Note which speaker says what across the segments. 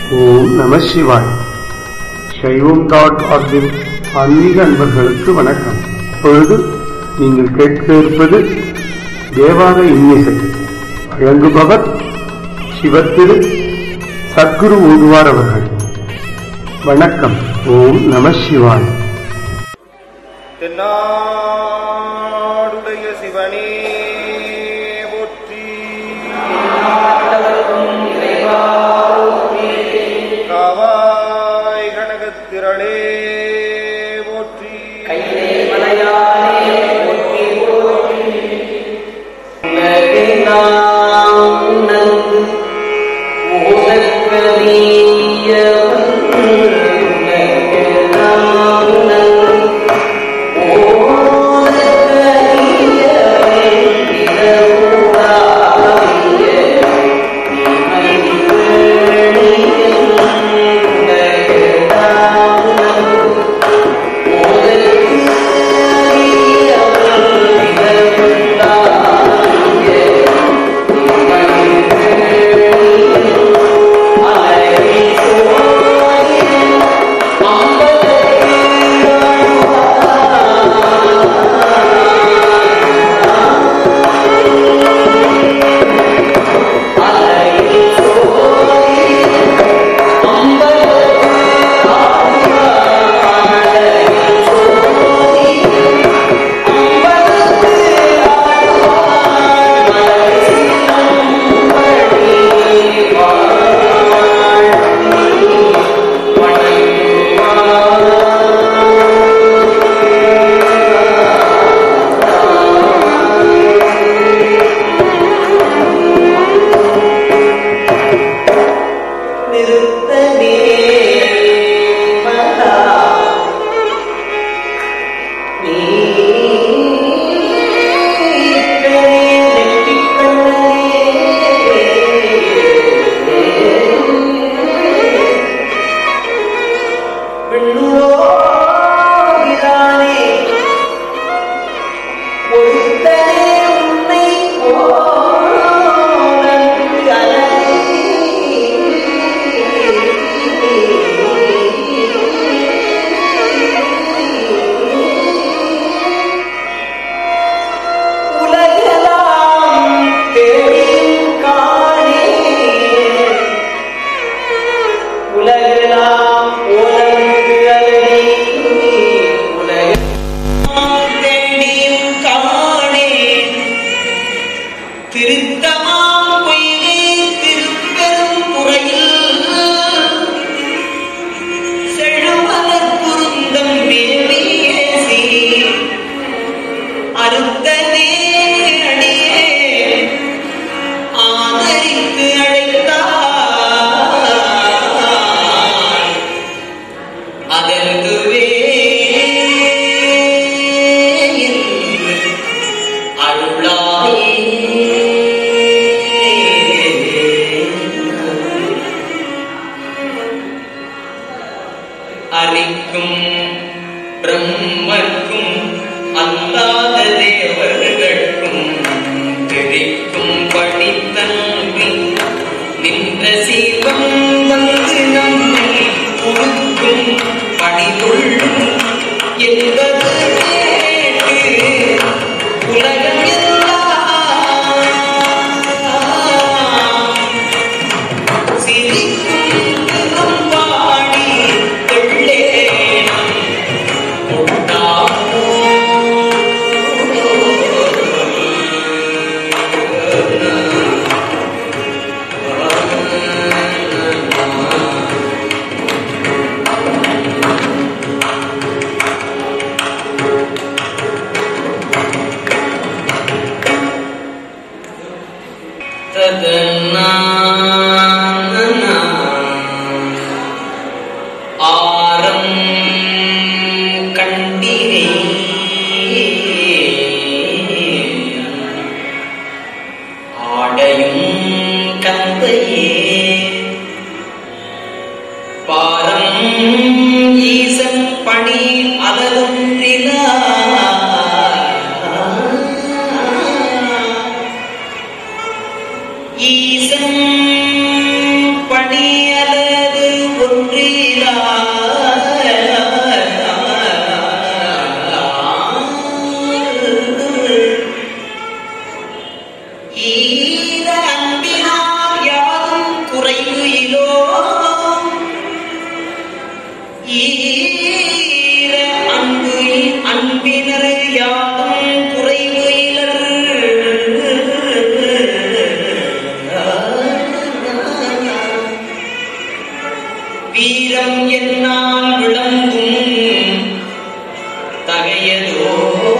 Speaker 1: ஓம் நம சிவாய் சைவம் டாட் ஆர்கின் ஆன்மீக அன்பர்களுக்கு வணக்கம் இப்பொழுது நீங்கள் கேட்க இருப்பது தேவார இன்னிசை வழங்குபவர் சிவத்திரு சத்குரு ஓதுவார் அவர்கள் வணக்கம் ஓம் நம சிவாய்
Speaker 2: தென்னாடுடைய சிவனே போற்றி காவாய் கனகத்திரளே போற்றி
Speaker 3: உலகெல்லாம் உலகு அலறி உலக தேடியும் காணேன் திருத்தமாம் பொய்கை திருப்பெரும் புறையில் செழுமலர் குருந்தம் மேவியேசி அறுத்தனே அடியே ஆதரித்து அழைத்தாய் அதற்குவே என்று அருளாயே அரிக்கும் பிரம்மர்க்கும் அல்லாத தேவர்களுக்கும் கிடைக்கும் படித்தன்மை நின்ற சீவம் வந்து நம்மை உருக்கும் பணிகொள்ளும் என்பது கேட்டு உலகம் எல்லாம் சிரிக்கும் தினம் பாடி கொள்ளேனம் கொண்டாமோ ஆரம் கண்டிரே ஆடையும் கந்தையே பாரம் ஈசன் பணி அலருந்திலா ஈசன் பணியலது வீரம் என்னால் விளங்கும் தகையதோ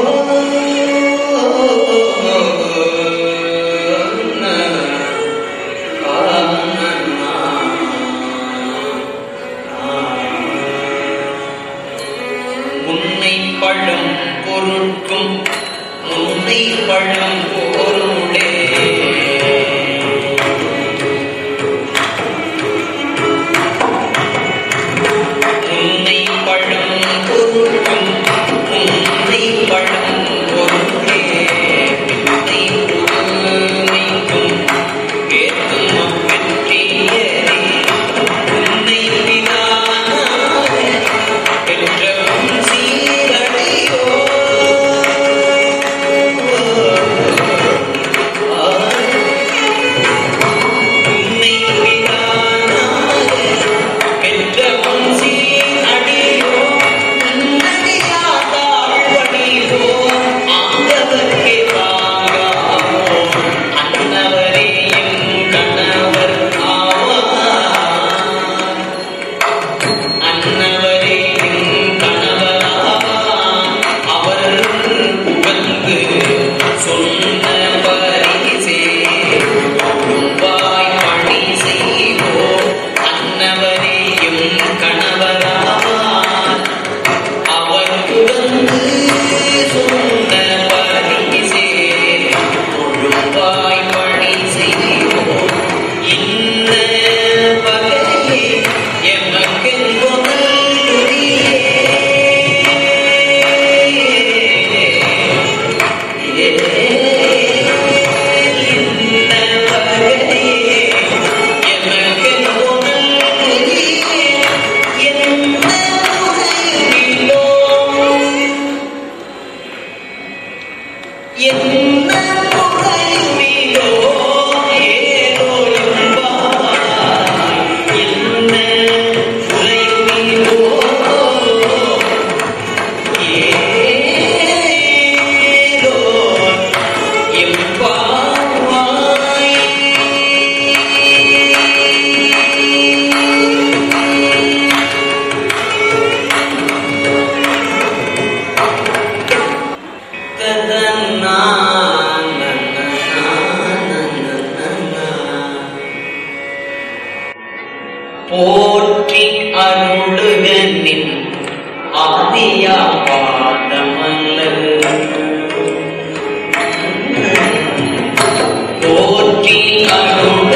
Speaker 3: முன்னை பழம் பொருட்கும் முன்னை பழம் பொருளே முன்னை பழம் பொருட்கும் முன்னை பழம் பொருளே பின்னை புதுமைக்கும் வேற்றும் அப்பெற்றியரே உன்னை பிதானாக பெற்றவும் சீரடியோ உன்னை பிதானாக பெற்றவும் சீரடியோ உன்னடியாதாழ்வடியோ ஆண்டவர்க்கே பாகாமோ அன்னவரே என் கணவர் ஆவார் அன்னவரே என் கணவராவார். அவர் புகழ்ந்து சொன்ன பரிசே உம்பாய் பணி செய்வோம். அன்னவரே என் கணவராவார். அவர் புகழ்ந்து சொன்ன பரிசே ஒழுங்காய் பணி செய்வோம். இன்ன வகையே எமக்கென் முதல்குடியே. இன்ன வகையே எமக்கென் முதல்குடியே. என்ன முறையிலோ என்ன முறையிலோ ஏதோ என்பாய். என்ன முறையிலோ ஏதோ எம்பாவாய். போற்றி அருளுகனின் ஆதியா பாதமல்லல் போற்றி அருள்